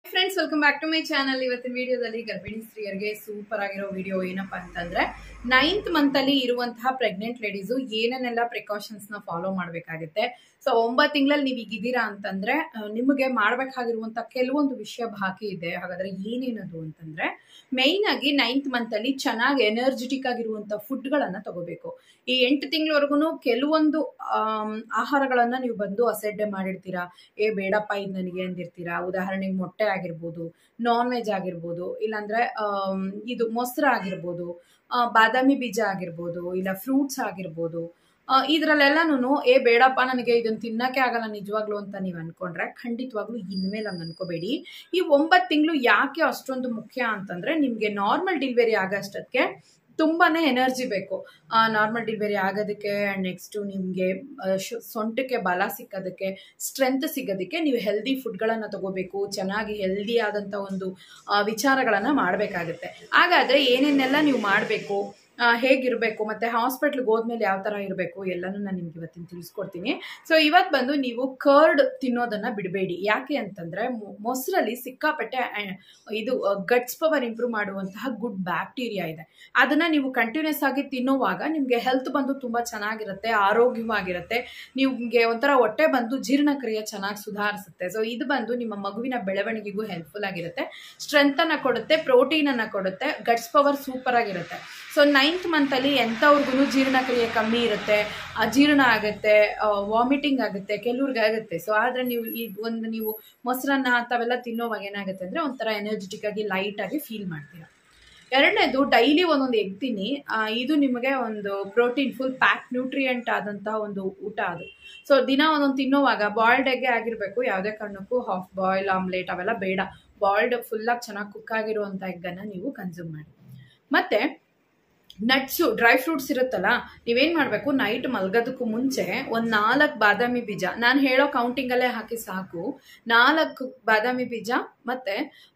friends welcome back to my channel ಇವತ್ತಿನ ವಿಡಿಯೋದಲ್ಲಿ ಗರ್ಭಿಣಿ ಸ್ತ್ರೀಯರಿಗೆ ಸೂಪರ್ ಆಗಿರೋ ವಿಡಿಯೋ ಏನಪ್ಪಾ ಅಂತಂದ್ರೆ ನೈನ್ತ್ ಮಂತ್ ಅಲ್ಲಿ ಇರುವಂತಹ ಪ್ರೆಗ್ನೆಂಟ್ ಲೇಡೀಸು ಏನೇನೆಲ್ಲ ಪ್ರಿಕಾಷನ್ಸ್ ನ ಫಾಲೋ ಮಾಡ್ಬೇಕಾಗುತ್ತೆ ಸೊ ಒಂಬತ್ತು ತಿಂಗಳಲ್ಲಿ ನೀವು ಈಗ ಇದ್ದೀರಾ ಅಂತಂದ್ರೆ ಆ, ನಿಮಗೆ ಮಾಡ್ಬೇಕಾಗಿರುವಂತ ಕೆಲವೊಂದು ವಿಷಯ ಬಾಕಿ ಇದೆ ಹಾಗಾದ್ರೆ ಏನೇನದು ಅಂತಂದ್ರೆ ಮೈನ್ ಆಗಿ ನೈನ್ತ್ ಮಂತ್ ಅಲ್ಲಿ ಚೆನ್ನಾಗಿ ಎನರ್ಜೆಟಿಕ್ ಆಗಿರುವಂತ ಫುಡ್ ಗಳನ್ನ ತಗೋಬೇಕು ಈ ಎಂಟು ತಿಂಗಳವರೆಗೂ ಕೆಲವೊಂದು ಆಮ್, ಆಹಾರಗಳನ್ನ ನೀವು ಬಂದು ಅಸಡ್ಡೆ ಮಾಡಿರ್ತೀರಾ ಏ ಬೇಡಪ್ಪ ಇದು ನನಗೆ ಅಂದಿರ್ತೀರಾ ಉದಾಹರಣೆಗೆ ಮೊಟ್ಟೆ ಆಗಿರ್ಬೋದು ನಾನ್ ವೆಜ್ ಆಗಿರ್ಬೋದು ಇಲ್ಲಾಂದ್ರೆ ಆಮ್, ಇದು ಮೊಸರು ಆಗಿರ್ಬೋದು ಆ, ಬಾದಾಮಿ ಬೀಜ ಆಗಿರ್ಬೋದು ಇಲ್ಲ ಫ್ರೂಟ್ಸ್ ಆಗಿರ್ಬೋದು ಆ, ಇದ್ರಲ್ಲೆಲ್ಲನೂ ಏ ಬೇಡಪ್ಪ ನನಗೆ ಇದನ್ನ ತಿನ್ನಕ್ಕೆ ಆಗಲ್ಲ ನಿಜವಾಗ್ಲು ಅಂತ ನೀವು ಅನ್ಕೊಂಡ್ರೆ ಖಂಡಿತವಾಗ್ಲೂ ಇನ್ಮೇಲೆ ಹಂಗೆ ಅನ್ಕೋಬೇಡಿ ಈ ಒಂಬತ್ತು ತಿಂಗಳು ಯಾಕೆ ಅಷ್ಟೊಂದು ಮುಖ್ಯ ಅಂತಂದ್ರೆ ನಿಮ್ಗೆ ನಾರ್ಮಲ್ ಡೆಲಿವರಿ ಆಗಷ್ಟಕ್ಕೆ ತುಂಬಾನೇ ಎನರ್ಜಿ ಬೇಕು ನಾರ್ಮಲ್ ಡೆಲಿವರಿ ಆಗೋದಕ್ಕೆ ಆ್ಯಂಡ್ ನೆಕ್ಸ್ಟು ನಿಮಗೆ ಸೊಂಟಕ್ಕೆ ಬಲ ಸಿಕ್ಕೋದಕ್ಕೆ ಸ್ಟ್ರೆಂತ್ ಸಿಗೋದಕ್ಕೆ ನೀವು ಹೆಲ್ದಿ ಫುಡ್ಗಳನ್ನು ತಗೋಬೇಕು ಚೆನ್ನಾಗಿ ಹೆಲ್ದಿ ಆದಂಥ ಒಂದು ಆ, ವಿಚಾರಗಳನ್ನು ಮಾಡಬೇಕಾಗುತ್ತೆ ಹಾಗಾದರೆ ಏನೇನೆಲ್ಲ ನೀವು ಮಾಡಬೇಕು ಹೇಗಿರಬೇಕು ಮತ್ತು ಹಾಸ್ಪಿಟ್ಲಿಗೆ ಹೋದ್ಮೇಲೆ ಯಾವ ಥರ ಇರಬೇಕು ಎಲ್ಲನೂ ನಾನು ನಿಮ್ಗೆ ಇವತ್ತಿನ ತಿಳಿಸ್ಕೊಡ್ತೀನಿ ಸೊ ಇವತ್ತು ಬಂದು ನೀವು ಕರ್ಡ್ ತಿನ್ನೋದನ್ನು ಬಿಡಬೇಡಿ ಯಾಕೆ ಅಂತಂದರೆ ಮೊಸರಲ್ಲಿ ಸಿಕ್ಕಾಪಟ್ಟೆ ಆ, ಇದು ಗಟ್ಸ್ ಪವರ್ ಇಂಪ್ರೂವ್ ಮಾಡುವಂತಹ ಗುಡ್ ಬ್ಯಾಕ್ಟೀರಿಯಾ ಇದೆ ಅದನ್ನು ನೀವು ಕಂಟಿನ್ಯೂಸ್ ಆಗಿ ತಿನ್ನುವಾಗ ನಿಮಗೆ ಹೆಲ್ತ್ ಬಂದು ತುಂಬ ಚೆನ್ನಾಗಿರುತ್ತೆ ಆರೋಗ್ಯವಾಗಿರುತ್ತೆ ನಿಮಗೆ ಒಂಥರ ಹೊಟ್ಟೆ ಬಂದು ಜೀರ್ಣಕ್ರಿಯೆ ಚೆನ್ನಾಗಿ ಸುಧಾರಿಸುತ್ತೆ ಸೊ ಇದು ಬಂದು ನಿಮ್ಮ ಮಗುವಿನ ಬೆಳವಣಿಗೆಗೂ ಹೆಲ್ಪ್ಫುಲ್ ಆಗಿರುತ್ತೆ ಸ್ಟ್ರೆಂತನ್ನು ಕೊಡುತ್ತೆ ಪ್ರೋಟೀನನ್ನು ಕೊಡುತ್ತೆ ಗಟ್ಸ್ ಪವರ್ ಸೂಪರ್ ಆಗಿರುತ್ತೆ ಸೊ ನೈನ್ತ್ ಮಂತಲ್ಲಿ ಎಂಥವ್ರಿಗೂ ಜೀರ್ಣಕ್ರಿಯೆ ಕಮ್ಮಿ ಇರುತ್ತೆ ಅಜೀರ್ಣ ಆಗುತ್ತೆ ವಾಮಿಟಿಂಗ್ ಆಗುತ್ತೆ ಕೆಲವ್ರಿಗೆ ಆಗುತ್ತೆ ಸೊ ಆದರೆ ನೀವು ಈ ಒಂದು ನೀವು ಮೊಸರನ್ನ ಅಂಥವೆಲ್ಲ ತಿನ್ನೋವಾಗ ಏನಾಗುತ್ತೆ ಅಂದರೆ ಒಂಥರ ಎನರ್ಜೆಟಿಕ್ ಆಗಿ ಲೈಟ್ ಆಗಿ ಫೀಲ್ ಮಾಡ್ತೀರಾ ಎರಡನೇದು ಡೈಲಿ ಒಂದೊಂದು ಎಗ್ ತಿನ್ನಿ ಆ, ಇದು ನಿಮಗೆ ಒಂದು ಪ್ರೋಟೀನ್ ಫುಲ್ ಪ್ಯಾಕ್ ನ್ಯೂಟ್ರಿಯೆಂಟ್ ಆದಂತಹ ಒಂದು ಊಟ ಅದು ಸೊ ದಿನ ಒಂದೊಂದು ತಿನ್ನೋವಾಗ ಬಾಯ್ಲ್ಡ್ ಎಗ್ಗೆ ಆಗಿರಬೇಕು ಯಾವುದೇ ಕಾರಣಕ್ಕೂ ಹಾಫ್ ಬಾಯ್ಲ್ ಆಮ್ಲೆಟ್ ಅವೆಲ್ಲ ಬೇಡ ಬಾಯ್ಲ್ಡ್ ಫುಲ್ಲಾಗಿ ಚೆನ್ನಾಗಿ ಕುಕ್ ಆಗಿರುವಂಥ ಎಗ್ಗನ್ನು ನೀವು ಕನ್ಸ್ಯೂಮ್ ಮಾಡಿ ಮತ್ತೆ ನಟ್ಸು ಡ್ರೈ ಫ್ರೂಟ್ಸ್ ಇರುತ್ತಲ್ಲ ನೀವೇನು ಮಾಡಬೇಕು ನೈಟ್ ಮಲ್ಗೋದಕ್ಕೂ ಮುಂಚೆ ಒಂದು ನಾಲ್ಕು ಬಾದಾಮಿ ಬೀಜ ನಾನು ಹೇಳೋ ಕೌಂಟಿಂಗಲ್ಲೇ ಹಾಕಿ ಸಾಕು ನಾಲ್ಕು ಬಾದಾಮಿ ಬೀಜ ಮತ್ತು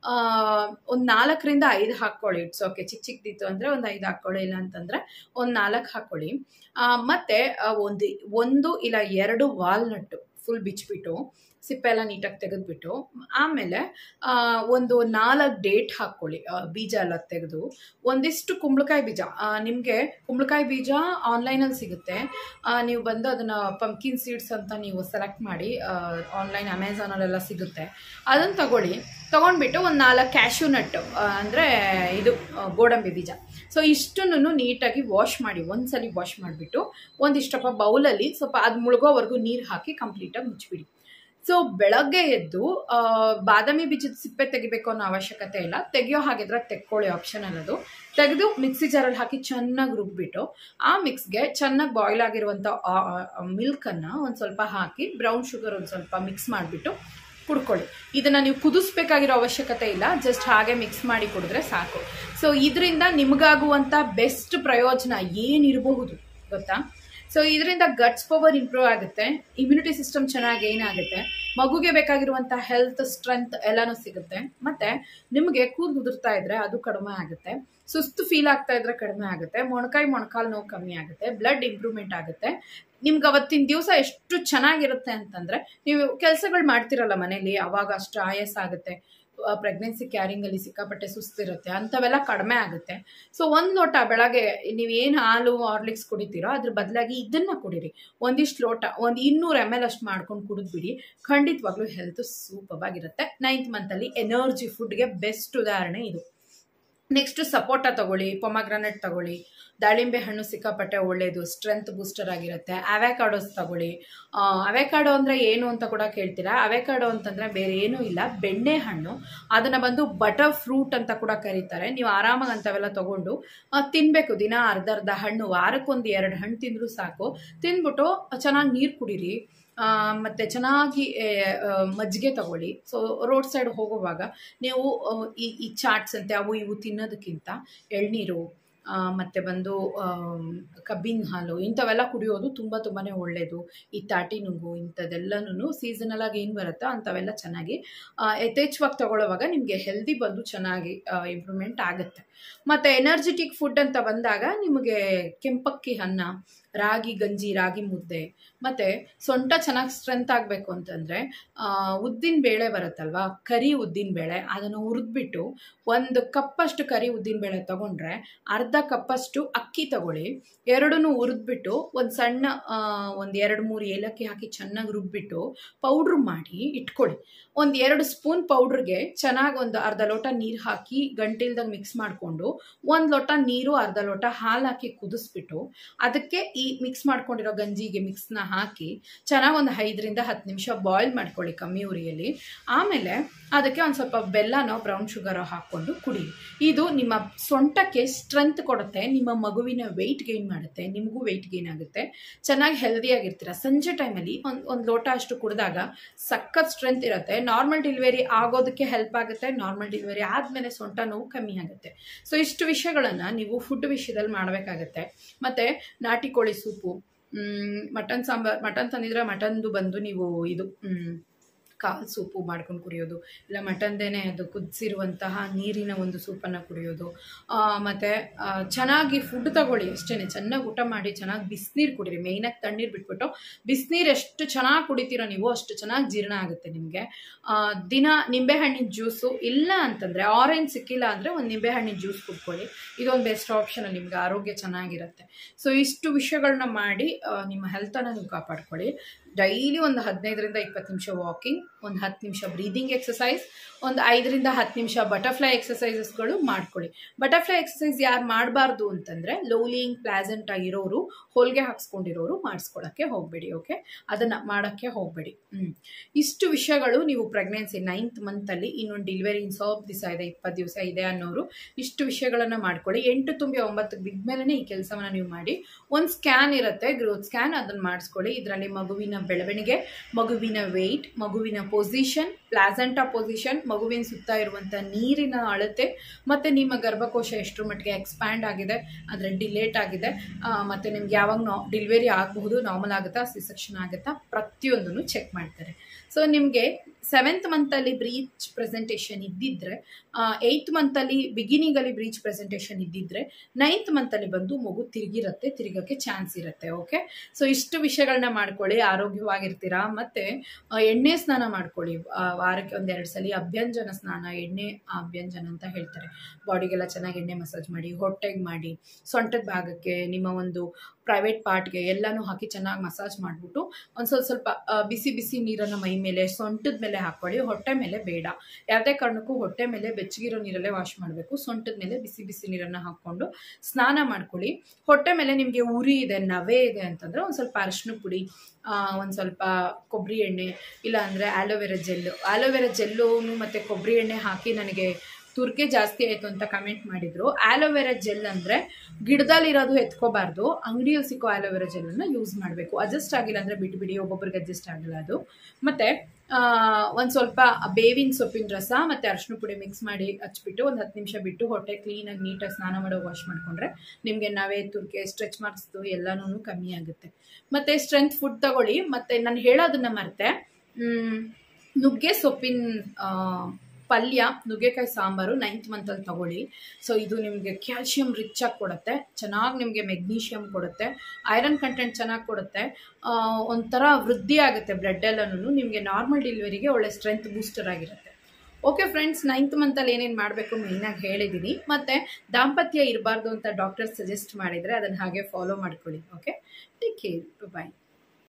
ಒಂದು ನಾಲ್ಕರಿಂದ ಐದು ಹಾಕ್ಕೊಳ್ಳಿ ಇಟ್ಸ್ ಓಕೆ ಚಿಕ್ಕ ಚಿಕ್ಕದಿತ್ತು ಅಂದರೆ ಒಂದು ಐದು ಹಾಕ್ಕೊಳ್ಳಿ ಇಲ್ಲ ಅಂತಂದರೆ ಒಂದು ನಾಲ್ಕು ಹಾಕ್ಕೊಳ್ಳಿ ಆ, ಮತ್ತೆ ಆ, ಒಂದು ಒಂದು ಇಲ್ಲ ಎರಡು ವಾಲ್ನಟ್ಟು ಫುಲ್ ಬಿಚ್ಬಿಟ್ಟು ಸಿಪ್ಪೆ ಎಲ್ಲ ನೀಟಾಗಿ ತೆಗೆದ್ಬಿಟ್ಟು ಆಮೇಲೆ ಆ, ಒಂದು ನಾಲ್ಕು ಡೇಟ್ ಹಾಕ್ಕೊಳ್ಳಿ ಆ, ಬೀಜ ಎಲ್ಲ ತೆಗೆದು ಒಂದಿಷ್ಟು ಕುಂಬಳಕಾಯಿ ಬೀಜ ನಿಮಗೆ ಕುಂಬಳಕಾಯಿ ಬೀಜ ಆನ್ಲೈನಲ್ಲಿ ಸಿಗುತ್ತೆ ಆ, ನೀವು ಬಂದು ಅದನ್ನು ಪಂಪ್ಕಿನ್ ಸೀಡ್ಸ್ ಅಂತ ನೀವು ಸೆಲೆಕ್ಟ್ ಮಾಡಿ ಆನ್ಲೈನ್ ಅಮೆಝಾನಲ್ಲೆಲ್ಲ ಸಿಗುತ್ತೆ ಅದನ್ನು ತಗೊಳ್ಳಿ ತೊಗೊಂಡ್ಬಿಟ್ಟು ಒಂದು ನಾಲ್ಕು ಕ್ಯಾಶ್ಯೂ ನಟ್ ಅಂದರೆ ಇದು ಆ, ಗೋಡಂಬಿ ಬೀಜ ಸೊ ಇಷ್ಟನ್ನು ನೀಟಾಗಿ ವಾಶ್ ಮಾಡಿ ಒಂದ್ಸಲಿ ವಾಶ್ ಮಾಡಿಬಿಟ್ಟು ಒಂದಿಷ್ಟಪ್ಪ ಬೌಲಲ್ಲಿ ಸ್ವಲ್ಪ ಅದು ಮುಳುಗೋವರೆಗೂ ನೀರು ಹಾಕಿ ಕಂಪ್ಲೀಟಾಗಿ ಮುಚ್ಚಿಬಿಡಿ ಸೊ ಬೆಳಗ್ಗೆ ಎದ್ದು ಆ, ಬಾದಾಮಿ ಬೀಜದ ಸಿಪ್ಪೆ ತೆಗಿಬೇಕು ಅನ್ನೋ ಅವಶ್ಯಕತೆ ಇಲ್ಲ ತೆಗಿಯೋ ಹಾಗಿದ್ರೆ ತೆಕ್ಕೊಳ್ಳಿ ಆಪ್ಷನ್ ಅನ್ನೋದು ತೆಗೆದು ಮಿಕ್ಸಿ ಜಾರಲ್ಲಿ ಹಾಕಿ ಚೆನ್ನಾಗಿ ರುಬ್ಬಿಟ್ಟು ಆ ಮಿಕ್ಸ್ಗೆ ಚೆನ್ನಾಗಿ ಬಾಯ್ಲ್ ಆಗಿರುವಂಥ ಮಿಲ್ಕನ್ನು ಒಂದು ಸ್ವಲ್ಪ ಹಾಕಿ ಬ್ರೌನ್ ಶುಗರ್ ಒಂದು ಸ್ವಲ್ಪ ಮಿಕ್ಸ್ ಮಾಡಿಬಿಟ್ಟು ಕುಡ್ಕೊಳ್ಳಿ ಇದನ್ನು ನೀವು ಕುದಿಸ್ಬೇಕಾಗಿರೋ ಅವಶ್ಯಕತೆ ಇಲ್ಲ ಜಸ್ಟ್ ಹಾಗೆ ಮಿಕ್ಸ್ ಮಾಡಿ ಕುಡಿದ್ರೆ ಸಾಕು ಸೊ ಇದರಿಂದ ನಿಮಗಾಗುವಂಥ ಬೆಸ್ಟ್ ಪ್ರಯೋಜನ ಏನಿರಬಹುದು ಗೊತ್ತಾ ಸೊ ಇದರಿಂದ ಗಟ್ಸ್ ಪವರ್ ಇಂಪ್ರೂವ್ ಆಗುತ್ತೆ ಇಮ್ಯುನಿಟಿ ಸಿಸ್ಟಮ್ ಚೆನ್ನಾಗಿ ಏನಾಗುತ್ತೆ ಮಗುಗೆ ಬೇಕಾಗಿರುವಂಥ ಹೆಲ್ತ್ ಸ್ಟ್ರೆಂತ್ ಎಲ್ಲನೂ ಸಿಗುತ್ತೆ ಮತ್ತೆ ನಿಮಗೆ ಕೂದಲು ಉದುರ್ತಾ ಇದ್ರೆ ಅದು ಕಡಿಮೆ ಆಗುತ್ತೆ ಸುಸ್ತು ಫೀಲ್ ಆಗ್ತಾ ಇದ್ರೆ ಕಡಿಮೆ ಆಗುತ್ತೆ ಮೊಣಕಾಯಿ ಮೊಣಕಾಲು ನೋವು ಕಮ್ಮಿ ಆಗುತ್ತೆ ಬ್ಲಡ್ ಇಂಪ್ರೂವ್ಮೆಂಟ್ ಆಗುತ್ತೆ ನಿಮ್ಗೆ ಅವತ್ತಿನ ದಿವಸ ಎಷ್ಟು ಚೆನ್ನಾಗಿರುತ್ತೆ ಅಂತಂದ್ರೆ ನೀವು ಕೆಲಸಗಳು ಮಾಡ್ತಿರಲ್ಲ ಮನೇಲಿ ಅವಾಗ ಅಷ್ಟು ಆಯಾಸ ಆಗುತ್ತೆ ಪ್ರೆಗ್ನೆನ್ಸಿ ಕ್ಯಾರಿಂಗಲ್ಲಿ ಸಿಕ್ಕಾಪಟ್ಟೆ ಸುಸ್ತಿರುತ್ತೆ ಅಂಥವೆಲ್ಲ ಕಡಿಮೆ ಆಗುತ್ತೆ ಸೊ ಒಂದು ಲೋಟ ಬೆಳಗ್ಗೆ ನೀವೇನು ಹಾಲು ಹಾರ್ಲಿಕ್ಸ್ ಕುಡಿತೀರೋ ಅದ್ರ ಬದಲಾಗಿ ಇದನ್ನು ಕುಡೀರಿ ಒಂದಿಷ್ಟು ಲೋಟ ಒಂದು ಇನ್ನೂರು ಎಮ್ ಎಲ್ ಅಷ್ಟು ಮಾಡ್ಕೊಂಡು ಕುಡಿದ್ಬಿಡಿ ಖಂಡಿತವಾಗ್ಲೂ ಹೆಲ್ತ್ ಸೂಪವಾಗಿರುತ್ತೆ ನೈನ್ತ್ ಮಂತಲ್ಲಿ ಎನರ್ಜಿ ಫುಡ್ಗೆ ಬೆಸ್ಟ್ ಉದಾಹರಣೆ ಇದು ನೆಕ್ಸ್ಟ್ ಸಪೋಟ ತಗೊಳ್ಳಿ ಪೊಮಾಗ್ರಾನೆಟ್ ತಗೊಳ್ಳಿ ದಾಳಿಂಬೆ ಹಣ್ಣು ಸಿಕ್ಕಾಪಟ್ಟೆ ಒಳ್ಳೆಯದು ಸ್ಟ್ರೆಂತ್ ಬೂಸ್ಟರ್ ಆಗಿರುತ್ತೆ ಅವೆಕಾಡೋಸ್ ತಗೊಳ್ಳಿ ಅವೆಕಾಡೋ ಅಂದರೆ ಏನು ಅಂತ ಕೂಡ ಕೇಳ್ತೀರಾ ಅವೆಕಾಡೋ ಅಂತಂದರೆ ಬೇರೆ ಏನೂ ಇಲ್ಲ ಬೆಣ್ಣೆ ಹಣ್ಣು ಅದನ್ನು ಬಂದು ಬಟರ್ ಫ್ರೂಟ್ ಅಂತ ಕೂಡ ಕರೀತಾರೆ ನೀವು ಆರಾಮಾಗಿ ಅಂಥವೆಲ್ಲ ತಗೊಂಡು ಆ, ತಿನ್ಬೇಕು ದಿನ ಅರ್ಧ ಅರ್ಧ ಹಣ್ಣು ವಾರಕ್ಕೊಂದು ಎರಡು ಹಣ್ಣು ತಿಂದರೂ ಸಾಕು ತಿಂದ್ಬಿಟ್ಟು ಚೆನ್ನಾಗಿ ನೀರು ಕುಡೀರಿ ಆ, ಮತ್ತೆ ಚೆನ್ನಾಗಿ ಏ, ಆ, ಮಜ್ಜಿಗೆ ತಗೊಳ್ಳಿ ಸೊ ರೋಡ್ ಸೈಡ್ ಹೋಗುವಾಗ ನೀವು ಆ, ಈ ಈ ಚಾಟ್ಸ್ ಅಂತೆ ಅವು ಇವು ತಿನ್ನೋದಕ್ಕಿಂತ ಎಳ್ನೀರು ಆ, ಮತ್ತೆ ಬಂದು ಆಮ್, ಕಬ್ಬಿನ ಹಾಲು ಇಂಥವೆಲ್ಲ ಕುಡಿಯೋದು ತುಂಬ ತುಂಬಾ ಒಳ್ಳೆಯದು ಈ ತಾಟಿ ನುಂಗು ಇಂಥದ್ದೆಲ್ಲನೂ ಸೀಸನಲ್ ಆಗಿ ಏನು ಬರುತ್ತೋ ಅಂಥವೆಲ್ಲ ಚೆನ್ನಾಗಿ ಆ, ಯಥೇಚ್ಛವಾಗಿ ತಗೊಳ್ಳೋವಾಗ ನಿಮಗೆ ಹೆಲ್ದಿ ಬಂದು ಚೆನ್ನಾಗಿ ಇಂಪ್ರೂವ್ಮೆಂಟ್ ಆಗುತ್ತೆ ಮತ್ತು ಎನರ್ಜೆಟಿಕ್ ಫುಡ್ ಅಂತ ಬಂದಾಗ ನಿಮಗೆ ಕೆಂಪಕ್ಕಿ ಅನ್ನ ರಾಗಿ ಗಂಜಿ ರಾಗಿ ಮುದ್ದೆ ಮತ್ತು ಸೊಂಟ ಚೆನ್ನಾಗಿ ಸ್ಟ್ರೆಂತ್ ಆಗಬೇಕು ಅಂತಂದರೆ ಉದ್ದಿನ ಬೇಳೆ ಬರುತ್ತಲ್ವಾ ಕರಿ ಉದ್ದಿನ ಬೇಳೆ ಅದನ್ನು ಹುರಿದ್ಬಿಟ್ಟು ಒಂದು ಕಪ್ಪಷ್ಟು ಕರಿ ಉದ್ದಿನ ಬೇಳೆ ತೊಗೊಂಡ್ರೆ ಅರ್ಧ ಕಪ್ಪಷ್ಟು ಅಕ್ಕಿ ತಗೊಳ್ಳಿ ಎರಡನ್ನೂ ಹುರಿದ್ಬಿಟ್ಟು ಒಂದು ಸಣ್ಣ ಒಂದು ಎರಡು ಮೂರು ಏಲಕ್ಕಿ ಹಾಕಿ ಚೆನ್ನಾಗಿ ರುಬ್ಬಿಟ್ಟು ಪೌಡ್ರ್ ಮಾಡಿ ಇಟ್ಕೊಳ್ಳಿ ಒಂದು ಎರಡು ಸ್ಪೂನ್ ಪೌಡ್ರಿಗೆ ಚೆನ್ನಾಗಿ ಒಂದು ಅರ್ಧ ಲೋಟ ನೀರು ಹಾಕಿ ಗಂಟಿಲ್ದಾಗ ಮಿಕ್ಸ್ ಮಾಡಿಕೊಂಡು ಒಂದು ಲೋಟ ನೀರು ಅರ್ಧ ಲೋಟ ಹಾಲು ಹಾಕಿ ಕುದಿಸ್ಬಿಟ್ಟು ಅದಕ್ಕೆ ಈ ಮಿಕ್ಸ್ ಮಾಡ್ಕೊಂಡಿರೋ ಗಂಜಿಗೆ ಮಿಕ್ಸ್ನ ಹಾಕಿ ಚೆನ್ನಾಗಿ ಒಂದು ಐದರಿಂದ ಹತ್ತು ನಿಮಿಷ ಬಾಯ್ಲ್ ಮಾಡ್ಕೊಳ್ಳಿ ಕಮ್ಮಿ ಉರಿಯಲ್ಲಿ ಆಮೇಲೆ ಅದಕ್ಕೆ ಒಂದು ಸ್ವಲ್ಪ ಬೆಲ್ಲನೋ ಬ್ರೌನ್ ಶುಗರೋ ಹಾಕ್ಕೊಂಡು ಕುಡಿ ಇದು ನಿಮ್ಮ ಸೊಂಟಕ್ಕೆ ಸ್ಟ್ರೆಂತ್ ಕೊಡುತ್ತೆ ನಿಮ್ಮ ಮಗುವಿನ ವೆಯ್ಟ್ ಗೈನ್ ಮಾಡುತ್ತೆ ನಿಮಗೂ ವೆಯ್ಟ್ ಗೈನ್ ಆಗುತ್ತೆ ಚೆನ್ನಾಗಿ ಹೆಲ್ದಿಯಾಗಿರ್ತೀರ ಸಂಜೆ ಟೈಮಲ್ಲಿ ಒಂದು ಒಂದು ಲೋಟ ಅಷ್ಟು ಕುಡಿದಾಗ ಸಖತ್ ಸ್ಟ್ರೆಂತ್ ಇರುತ್ತೆ ನಾರ್ಮಲ್ ಡೆಲಿವರಿ ಆಗೋದಕ್ಕೆ ಹೆಲ್ಪ್ ಆಗುತ್ತೆ ನಾರ್ಮಲ್ ಡೆಲಿವರಿ ಆದಮೇಲೆ ಸೊಂಟ ನೋವು ಕಮ್ಮಿ ಆಗುತ್ತೆ ಸೊ ಇಷ್ಟು ವಿಷಯಗಳನ್ನು ನೀವು ಫುಡ್ ವಿಷಯದಲ್ಲಿ ಮಾಡಬೇಕಾಗತ್ತೆ ಮತ್ತು ನಾಟಿ ಕೋಳಿ ಸೂಪು ಮಟನ್ ಸಾಂಬಾರ್ ಮಟನ್ ತಂದಿದ್ರೆ ಮಟನ್ದು ಬಂದು ನೀವು ಇದು ಕಾಲು ಸೂಪು ಮಾಡ್ಕೊಂಡು ಕುಡಿಯೋದು ಇಲ್ಲ ಮಟನ್ದೇನೆ ಅದು ಕುದಿಸಿರುವಂತಹ ನೀರಿನ ಒಂದು ಸೂಪನ್ನು ಕುಡಿಯೋದು ಮತ್ತು ಚೆನ್ನಾಗಿ ಫುಡ್ ತಗೊಳ್ಳಿ ಅಷ್ಟೇ ಚೆನ್ನಾಗಿ ಊಟ ಮಾಡಿ ಚೆನ್ನಾಗಿ ಬಿಸಿನೀರು ಕುಡೀರಿ ಮೇಯ್ನಾಗಿ ತಣ್ಣೀರು ಬಿಟ್ಬಿಟ್ಟು ಬಿಸಿನೀರು ಎಷ್ಟು ಚೆನ್ನಾಗಿ ಕುಡಿತೀರೋ ನೀವು ಅಷ್ಟು ಚೆನ್ನಾಗಿ ಜೀರ್ಣ ಆಗುತ್ತೆ ನಿಮಗೆ ದಿನ ನಿಂಬೆಹಣ್ಣಿನ ಜ್ಯೂಸು ಇಲ್ಲ ಅಂತಂದರೆ ಆರೆಂಜ್ ಸಿಕ್ಕಿಲ್ಲ ಅಂದರೆ ಒಂದು ನಿಂಬೆಹಣ್ಣಿನ ಜ್ಯೂಸ್ ಕುಡ್ಕೊಳ್ಳಿ ಇದೊಂದು ಬೆಸ್ಟ್ ಆಪ್ಷನ್ ನಿಮಗೆ ಆರೋಗ್ಯ ಚೆನ್ನಾಗಿರುತ್ತೆ ಸೊ ಇಷ್ಟು ವಿಷಯಗಳನ್ನ ಮಾಡಿ ನಿಮ್ಮ ಹೆಲ್ತನ್ನು ನೀವು ಕಾಪಾಡ್ಕೊಳ್ಳಿ ಡೈಲಿ ಒಂದು ಹದಿನೈದರಿಂದ ಇಪ್ಪತ್ತು ನಿಮಿಷ ವಾಕಿಂಗ್ ಒಂದು ಹತ್ತು ನಿಮಿಷ ಬ್ರೀದಿಂಗ್ ಎಕ್ಸಸೈಸ್ ಒಂದು ಐದರಿಂದ ಹತ್ತು ನಿಮಿಷ ಬಟರ್ಫ್ಲೈ ಎಕ್ಸಸೈಸಸ್ಗಳು ಮಾಡ್ಕೊಳ್ಳಿ ಬಟರ್ಫ್ಲೈ ಎಕ್ಸಸೈಸ್ ಯಾರು ಮಾಡಬಾರ್ದು ಅಂತಂದರೆ ಲೋಲಿಂಗ್ ಪ್ಲಾಸೆಂಟ್ ಆಗಿರೋರು ಹೋಲ್ಗೆ ಹಾಕ್ಸ್ಕೊಂಡಿರೋರು ಮಾಡಿಸ್ಕೊಳ್ಳೋಕ್ಕೆ ಹೋಗಬೇಡಿ ಓಕೆ ಅದನ್ನು ಮಾಡೋಕ್ಕೆ ಹೋಗಬೇಡಿ ಹ್ಞೂ ಇಷ್ಟು ವಿಷಯಗಳು ನೀವು ಪ್ರೆಗ್ನೆನ್ಸಿ ನೈನ್ತ್ ಮಂತಲ್ಲಿ ಇನ್ನೊಂದು ಡೆಲಿವರಿ ಇನ್ ಸ್ವಲ್ಪ ದಿವಸ ಇದೆ ಇಪ್ಪತ್ತು ದಿವಸ ಇದೆ ಅನ್ನೋರು ಇಷ್ಟು ವಿಷಯಗಳನ್ನು ಮಾಡ್ಕೊಳ್ಳಿ ಎಂಟು ತುಂಬಿ ಒಂಬತ್ತಕ್ಕೆ ಬಿದ್ಮೇಲೆ ಈ ಕೆಲಸವನ್ನು ನೀವು ಮಾಡಿ ಒಂದು ಸ್ಕ್ಯಾನ್ ಇರುತ್ತೆ ಗ್ರೋತ್ ಸ್ಕ್ಯಾನ್ ಅದನ್ನು ಮಾಡಿಸ್ಕೊಳ್ಳಿ ಇದರಲ್ಲಿ ಮಗುವಿನ ಬೆಳವಣಿಗೆ ಮಗುವಿನ ವೆಯ್ಟ್ ಮಗುವಿನ ಪೊಸಿಷನ್ ಪ್ಲಾಸೆಂಟಾ ಪೊಸಿಷನ್ ಮಗುವಿನ ಸುತ್ತ ಇರುವಂಥ ನೀರಿನ ಅಳತೆ ಮತ್ತು ನಿಮ್ಮ ಗರ್ಭಕೋಶ ಎಷ್ಟರ ಮಟ್ಟಿಗೆ ಎಕ್ಸ್ಪ್ಯಾಂಡ್ ಆಗಿದೆ ಅಂದರೆ ಡಿಲೇಟ್ ಆಗಿದೆ ಮತ್ತು ನಿಮ್ಗೆ ಯಾವಾಗ ನಾ ಡೆಲಿವರಿ ಆಗಬಹುದು ನಾರ್ಮಲ್ ಆಗುತ್ತಾ ಸಿ ಸೆಕ್ಷನ್ ಆಗುತ್ತಾ ಪ್ರತಿಯೊಂದನ್ನು ಚೆಕ್ ಮಾಡ್ತಾರೆ ಸೊ ನಿಮಗೆ ಸೆವೆಂತ್ ಮಂತಲ್ಲಿ ಬ್ರೀಚ್ ಪ್ರೆಸೆಂಟೇಷನ್ ಇದ್ದಿದ್ರೆ ಏಯ್ತ್ ಮಂತಲ್ಲಿ ಬಿಗಿನಿಂಗಲ್ಲಿ ಬ್ರೀಚ್ ಪ್ರೆಸೆಂಟೇಷನ್ ಇದ್ದಿದ್ರೆ ನೈನ್ತ್ ಮಂತಲ್ಲಿ ಬಂದು ಮಗು ತಿರುಗಿರುತ್ತೆ ತಿರುಗೋಕ್ಕೆ ಚಾನ್ಸ್ ಇರುತ್ತೆ ಓಕೆ ಸೊ ಇಷ್ಟು ವಿಷಯಗಳನ್ನ ಮಾಡ್ಕೊಳ್ಳಿ ಆರೋಗ್ಯವಾಗಿರ್ತೀರಾ ಮತ್ತು ಎಣ್ಣೆ ಸ್ನಾನ ಮಾಡ್ಕೊಳ್ಳಿ ವಾರಕ್ಕೆ ಒಂದೆರಡು ಸಲ ಅಭ್ಯಂಜನ ಸ್ನಾನ ಎಣ್ಣೆ ಅಭ್ಯಂಜನ ಅಂತ ಹೇಳ್ತಾರೆ ಬಾಡಿಗೆಲ್ಲ ಚೆನ್ನಾಗಿ ಎಣ್ಣೆ ಮಸಾಜ್ ಮಾಡಿ ಹೊಟ್ಟೆಗೆ ಮಾಡಿ ಸೊಂಟದ ಭಾಗಕ್ಕೆ ನಿಮ್ಮ ಒಂದು ಪ್ರೈವೇಟ್ ಪಾರ್ಟ್ಗೆ ಎಲ್ಲನೂ ಹಾಕಿ ಚೆನ್ನಾಗಿ ಮಸಾಜ್ ಮಾಡಿಬಿಟ್ಟು ಒಂದು ಸ್ವಲ್ಪ ಸ್ವಲ್ಪ ಬಿಸಿ ಬಿಸಿ ನೀರನ್ನು ಮೈ ಮೇಲೆ ಸೊಂಟದ ಮೇಲೆ ಹಾಕ್ಕೊಳ್ಳಿ ಹೊಟ್ಟೆ ಮೇಲೆ ಬೇಡ ಯಾವುದೇ ಕಾರಣಕ್ಕೂ ಹೊಟ್ಟೆ ಮೇಲೆ ಬೆಚ್ಚಗಿರೋ ನೀರಲ್ಲೇ ವಾಶ್ ಮಾಡಬೇಕು ಸೊಂಟದ ಮೇಲೆ ಬಿಸಿ ಬಿಸಿ ನೀರನ್ನು ಹಾಕ್ಕೊಂಡು ಸ್ನಾನ ಮಾಡ್ಕೊಳ್ಳಿ ಹೊಟ್ಟೆ ಮೇಲೆ ನಿಮಗೆ ಉರಿ ಇದೆ ನವೆ ಇದೆ ಅಂತಂದರೆ ಒಂದು ಸ್ವಲ್ಪ ಅರಿಶಿನ ಪುಡಿ ಒಂದು ಸ್ವಲ್ಪ ಕೊಬ್ಬರಿ ಎಣ್ಣೆ ಇಲ್ಲ ಅಂದರೆ ಆಲೋವೆರಾ ಜೆಲ್ಲು ಆಲೋವೆರಾ ಜೆಲ್ಲು ಮತ್ತು ಕೊಬ್ಬರಿ ಎಣ್ಣೆ ಹಾಕಿ ನನಗೆ ತುರ್ಕೆ ಜಾಸ್ತಿ ಆಯಿತು ಅಂತ ಕಮೆಂಟ್ ಮಾಡಿದರು ಆಲೋವೆರಾ ಜೆಲ್ ಅಂದರೆ ಗಿಡದಲ್ಲಿರೋದು ಎತ್ಕೋಬಾರ್ದು ಅಂಗಡಿಯಲ್ಲಿ ಸಿಕ್ಕೋ ಆಲೋವೆರಾ ಜೆಲ್ಲನ್ನು ಯೂಸ್ ಮಾಡಬೇಕು ಅಡ್ಜಸ್ಟ್ ಆಗಿಲ್ಲ ಅಂದರೆ ಬಿಟ್ಟು ಬಿಡಿ ಒಬ್ಬೊಬ್ರಿಗೆ ಅಡ್ಜಸ್ಟ್ ಆಗಿಲ್ಲ ಅದು ಮತ್ತು ಒಂದು ಸ್ವಲ್ಪ ಬೇವಿನ ಸೊಪ್ಪಿನ ರಸ ಮತ್ತು ಅರಿಶಿನ ಪುಡಿ ಮಿಕ್ಸ್ ಮಾಡಿ ಹಚ್ಬಿಟ್ಟು ಒಂದು ಹತ್ತು ನಿಮಿಷ ಬಿಟ್ಟು ಹೊಟ್ಟೆ ಕ್ಲೀನಾಗಿ ನೀಟಾಗಿ ಸ್ನಾನ ಮಾಡೋ ವಾಶ್ ಮಾಡಿಕೊಂಡ್ರೆ ನಿಮಗೆ ನಾವೇ ತುರ್ಕೆ ಸ್ಟ್ರೆಚ್ ಮಾರ್ಕ್ಸ್ದು ಎಲ್ಲನೂ ಕಮ್ಮಿ ಆಗುತ್ತೆ ಮತ್ತು ಸ್ಟ್ರೆಂತ್ ಫುಡ್ ತಗೊಳ್ಳಿ ಮತ್ತು ನಾನು ಹೇಳೋದನ್ನ ಮರೆತೆ ನುಗ್ಗೆ ಸೊಪ್ಪಿನ ಪಲ್ಯ ನುಗ್ಗೆಕಾಯಿ ಸಾಂಬಾರು ನೈನ್ತ್ ಮಂತಲ್ಲಿ ತಗೊಳ್ಳಿ ಸೊ ಇದು ನಿಮಗೆ ಕ್ಯಾಲ್ಶಿಯಂ ರಿಚ್ ಆಗಿ ಕೊಡುತ್ತೆ ಚೆನ್ನಾಗಿ ನಿಮಗೆ ಮೆಗ್ನೀಷಿಯಮ್ ಕೊಡುತ್ತೆ ಐರನ್ ಕಂಟೆಂಟ್ ಚೆನ್ನಾಗಿ ಕೊಡುತ್ತೆ ಒಂಥರ ವೃದ್ಧಿ ಆಗುತ್ತೆ ಬ್ಲಡ್ ಎಲ್ಲನೂ ನಿಮಗೆ ನಾರ್ಮಲ್ ಡೆಲಿವರಿಗೆ ಒಳ್ಳೆ ಸ್ಟ್ರೆಂತ್ ಬೂಸ್ಟರ್ ಆಗಿರುತ್ತೆ ಓಕೆ ಫ್ರೆಂಡ್ಸ್ ನೈನ್ತ್ ಮಂತಲ್ಲಿ ಏನೇನು ಮಾಡಬೇಕು ಮೇಯ್ನಾಗಿ ಹೇಳಿದ್ದೀನಿ ಮತ್ತು ದಾಂಪತ್ಯ ಇರಬಾರ್ದು ಅಂತ ಡಾಕ್ಟರ್ ಸಜೆಸ್ಟ್ ಮಾಡಿದರೆ ಅದನ್ನು ಹಾಗೆ ಫಾಲೋ ಮಾಡ್ಕೊಳ್ಳಿ ಓಕೆ ಟೇಕ್ ಕೇರ್ ಬಾಯ್